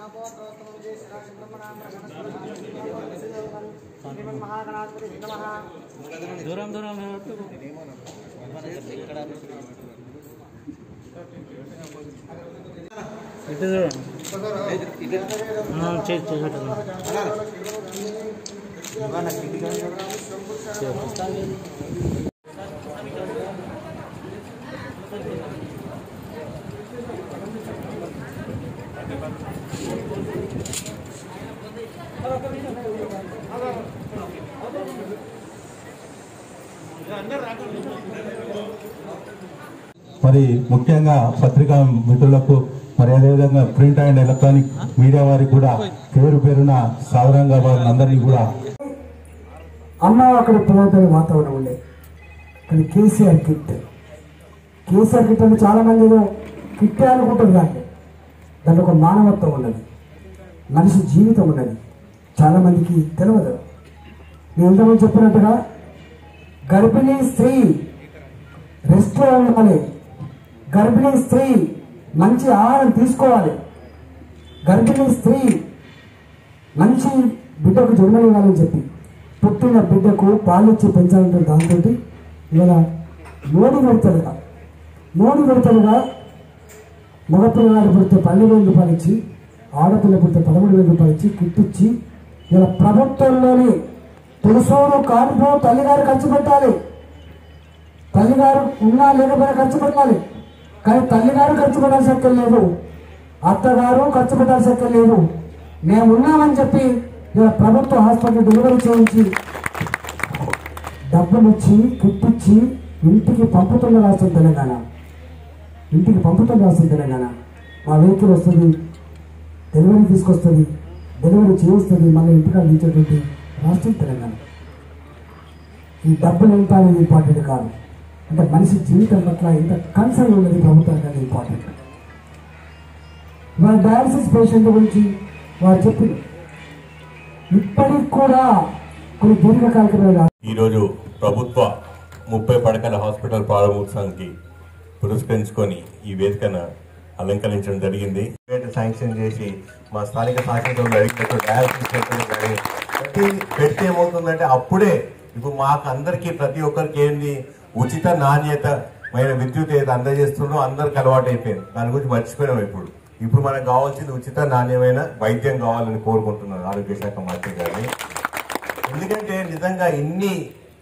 దూరం దూరం ఇటు చూడండి ఆ, చేయి చేయి అటు చూడండి. మరి ముఖ్యంగా పత్రికా మిత్రులకు మరి అదేవిధంగా ప్రింట్ అండ్ ఎలక్ట్రానిక్ మీడియా వారికి కూడా పేరు పేరున సాధారణంగా వారిని అందరినీ కూడా అమ్మ అక్కడ పిల్లలతో వాతావరణం ఉండే కానీ కేసీఆర్ కిట్ కేసీఆర్ కిట్ అంటే చాలా మంది ఏదో కిట్టే అనుకుంటారు దాన్ని దాంట్లో ఒక మానవత్వం ఉన్నది మనిషి జీవితం ఉన్నది చాలా మందికి తెలియదు నేను ఎంతమంది చెప్పినట్టుగా గర్భిణీ స్త్రీ రెస్ట్లో ఉండాలి గర్భిణీ స్త్రీ మంచి ఆహారం తీసుకోవాలి గర్భిణీ స్త్రీ మంచి బిడ్డకు జన్మనివ్వాలని చెప్పి పుట్టిన బిడ్డకు పాలిచ్చి పెంచాలంటే దాంతో ఇవాళ మోడీ పెడతాడుగా మోడీ పెడతాడుగా మగపిల్లవాడు పుడితే పన్నెండు వేల రూపాయలు ఇచ్చి ఆడపిల్ల పుడితే పదమూడు వేల రూపాయలు ఇచ్చి కిట్టిచ్చి ఇలా ప్రభుత్వంలోని తులసూరు కానుపు తల్లిగారు ఖర్చు పెట్టాలి తల్లిగారు ఉన్నా లేకపోయినా ఖర్చు పెట్టాలి కానీ తల్లిగారు ఖర్చు పెట్టాల్సి ఎక్కడ లేదు అత్తగారు ఖర్చు పెట్టాల్సి ఎక్కడ లేదు మేము ఉన్నామని చెప్పి ఇలా ప్రభుత్వ హాస్పిటల్ డెలివరీ చేయించి డబ్బులు ఇచ్చి కిట్టిచ్చి ఇంటికి పంపుతున్న రాష్ట్రం తెలంగాణ ఇంటికి పంపుతున్న రాష్ట్రం తెలంగాణ మా వెహికల్ వస్తుంది డెలివరీ తీసుకొస్తుంది డెలివరీ చేయిస్తుంది మళ్ళీ ఇంటికాడ దించేటువంటి రాష్ట్రం తెలంగాణ ఈ డబ్బులు ఎంత అనేది ఇంపార్టెంట్ కాదు అంటే మనిషి జీవితం పట్ల ఎంత కన్సర్న్ ఉన్నది ప్రభుత్వానికి అనేది ఇంపార్టెంట్ వాళ్ళ డయాలసిస్ పేషెంట్ గురించి వారు చెప్పింది ఇప్పటికి కూడా కొన్ని దీర్ఘకాలిక ఈరోజు ప్రభుత్వ ముప్పై పడకల హాస్పిటల్ ప్రారంభోత్సవానికి పురస్కరించుకొని ఈ వేదికను అలంకరించడం జరిగింది శాంక్షన్ చేసి మా స్థానిక శాసనసభ్యులు అడిగినట్టు డయాలసిస్ సెంటర్ కానీ ప్రతి పెడితే ఏమవుతుందంటే అప్పుడే ఇప్పుడు మాకు అందరికీ ప్రతి ఒక్కరికి ఏంది ఉచిత నాణ్యతమైన విద్యుత్ ఏది అందజేస్తుందో అందరికి అలవాటు అయిపోయింది దాని గురించి మర్చిపోయినాం ఇప్పుడు ఇప్పుడు మనకు కావాల్సింది ఉచిత నాణ్యమైన వైద్యం కావాలని కోరుకుంటున్నాను ఆరోగ్య శాఖ మంత్రి గారిని ఎందుకంటే నిజంగా ఇన్ని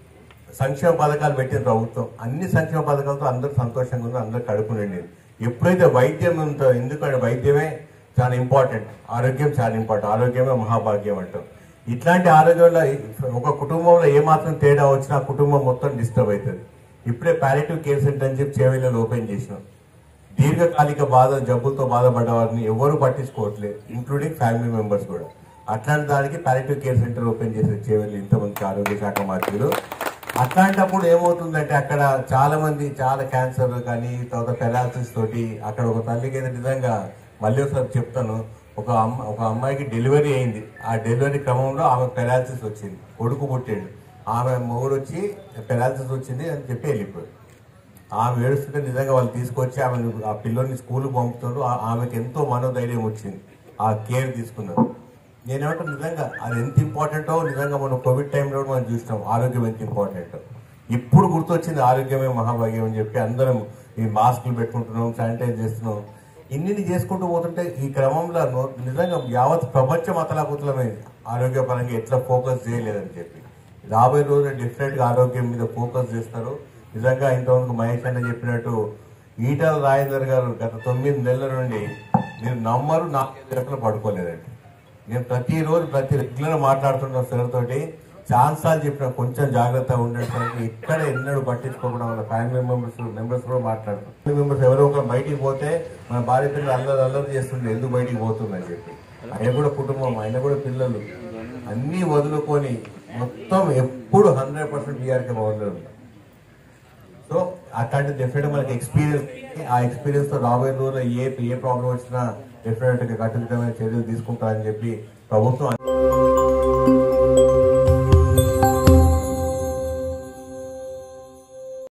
సంక్షేమ పథకాలు పెట్టిన ప్రభుత్వం అన్ని సంక్షేమ పథకాలతో అందరూ సంతోషంగా ఉన్నారు అందరూ కడుపు నిండింది ఎప్పుడైతే వైద్యం ఉందో ఎందుకంటే వైద్యమే చాలా ఇంపార్టెంట్ ఆరోగ్యం చాలా ఇంపార్టెంట్ ఆరోగ్యమే మహాభాగ్యం అంటాం ఇట్లాంటి ఆరోగ్యంలో ఒక కుటుంబంలో ఏమాత్రం తేడా వచ్చినా ఆ కుటుంబం మొత్తం డిస్టర్బ్ అవుతుంది ఇప్పుడే పాలిటివ్ కేర్ సెంటర్ అని చెప్పి చేవెళ్ళలో ఓపెన్ చేసినాం దీర్ఘకాలిక బాధ జబ్బులతో బాధపడ్డ వారిని ఎవరు పట్టించుకోవట్లేదు ఇంక్లూడింగ్ ఫ్యామిలీ మెంబర్స్ కూడా అట్లాంటి దానికి పాలిటివ్ కేర్ సెంటర్ ఓపెన్ చేసే చేయాలి ఇంతమంది ఆరోగ్య శాఖ మంత్రులు అట్లాంటప్పుడు ఏమవుతుందంటే అక్కడ చాలా మంది చాలా క్యాన్సర్ కానీ తర్వాత పెరాలసిస్ తోటి అక్కడ ఒక తల్లికి అయితే నిజంగా మళ్ళీ ఒకసారి చెప్తాను ఒక అమ్మ ఒక అమ్మాయికి డెలివరీ అయింది ఆ డెలివరీ క్రమంలో ఆమె పెరాలసిస్ వచ్చింది కొడుకు పుట్టిండు ఆమె మొగుడు వచ్చి పెరాలసిస్ వచ్చింది అని చెప్పి వెళ్ళిపోయాడు ఆమె ఏడుస్తుంటే నిజంగా వాళ్ళు తీసుకొచ్చి ఆమె ఆ పిల్లోని స్కూల్ పంపుతారు ఆ- ఆమెకి ఎంతో మనోధైర్యం వచ్చింది ఆ కేర్ తీసుకున్నారు నేనేమంటే నిజంగా అది ఎంత ఇంపార్టెంటో నిజంగా మనం కోవిడ్ టైంలో కూడా మనం చూసినాం ఆరోగ్యం ఎంత ఇంపార్టెంట్ ఇప్పుడు గుర్తొచ్చింది ఆరోగ్యమే మహాభాగ్యం అని చెప్పి అందరం ఈ మాస్కులు పెట్టుకుంటున్నాం శానిటైజ్ చేస్తున్నాం ఇన్ని చేసుకుంటూ పోతుంటే ఈ క్రమంలో నో- నిజంగా యావత్ ప్రపంచం అతలాకుతలమైంది ఆరోగ్యపరంగా ఎట్లా ఫోకస్ చేయలేదని చెప్పి రాబోయే రోజులు డిఫరెంట్ గా ఆరోగ్యం మీద ఫోకస్ చేస్తారు నిజంగా ఇంతవరకు మహేష్ అన్న చెప్పినట్టు ఈటల రాజేందర్ గారు గత తొమ్మిది నెలల నుండి మీరు నమ్మరు నా ఎక్కడ పడుకోలేదండి నేను ప్రతిరోజు ప్రతి రెగ్యులర్ మాట్లాడుతున్న సార్ తోటి ఛాన్సాలు చెప్పిన కొంచెం జాగ్రత్తగా ఉండండి సార్ ఎక్కడ ఎన్నడూ పట్టించుకోకుండా వాళ్ళ ఫ్యామిలీ మెంబర్స్ మెంబర్స్ కూడా మాట్లాడుతారు ఫ్యామిలీ మెంబర్స్ ఎవరో ఒకరు బయటికి పోతే మన భార్య పిల్లలు అల్లరి అల్లరి చేస్తుండే ఎందుకు బయటికి పోతుందని చెప్పి ఆయన కూడా కుటుంబం ఆయన కూడా పిల్లలు అన్నీ వదులుకొని మొత్తం ఎప్పుడు హండ్రెడ్ పర్సెంట్ బీఆర్కే బాగుండదు సో అట్లాంటి డెఫినెట్ మనకి ఎక్స్పీరియన్స్ ఆ ఎక్స్పీరియన్స్ తో రాబోయే రోజుల్లో ఏ ఏ ప్రాబ్లం వచ్చినా డెఫినెట్ గా కట్టుదిట్టమైన చర్యలు తీసుకుంటారని చెప్పి ప్రభుత్వం